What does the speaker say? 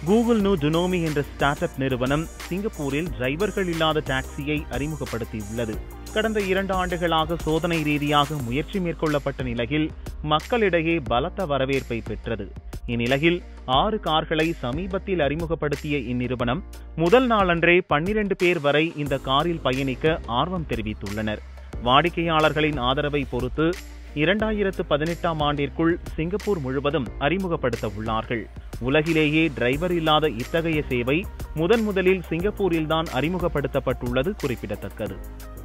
Google நூ டுனோமி என்ற start up நிறுவனம் சிங்கப்பூரில் டிரைவர்கள் இல்லாத டாக்ஸியை அறிமுகப்படுத்தியுள்ளது கடந்த இரண்டு ஆண்டுகளாக சோதனை ரீதியாக முயற்சி மேற்கொள்ளப்பட்ட நிலையில் மக்களிடையே பலத்த வரவேற்பை பெற்றது இந்நிலையில் ஆறு கார்களை சமீபத்தில் அறிமுகப்படுத்திய இந்நிறுவனம் முதல் நாளன்றே பன்னிரண்டு பேர் வரை இந்த காரில் பயணிக்க ஆர்வம் தெரிவித்துள்ளனர் வாடிக்கையாளர்களின் ஆதரவை பொறுத்து இரண்டாயிரத்து பதினெட்டாம் ஆண்டிற்குள் சிங்கப்பூர் முழுவதும் அறிமுகப்படுத்த உள்ளார்கள் உலகிலேயே டிரைவர் இல்லாத இத்தகைய சேவை முதன் முதலில் சிங்கப்பூரில்தான் அறிமுகப்படுத்தப்பட்டுள்ளது குறிப்பிடத்தக்கது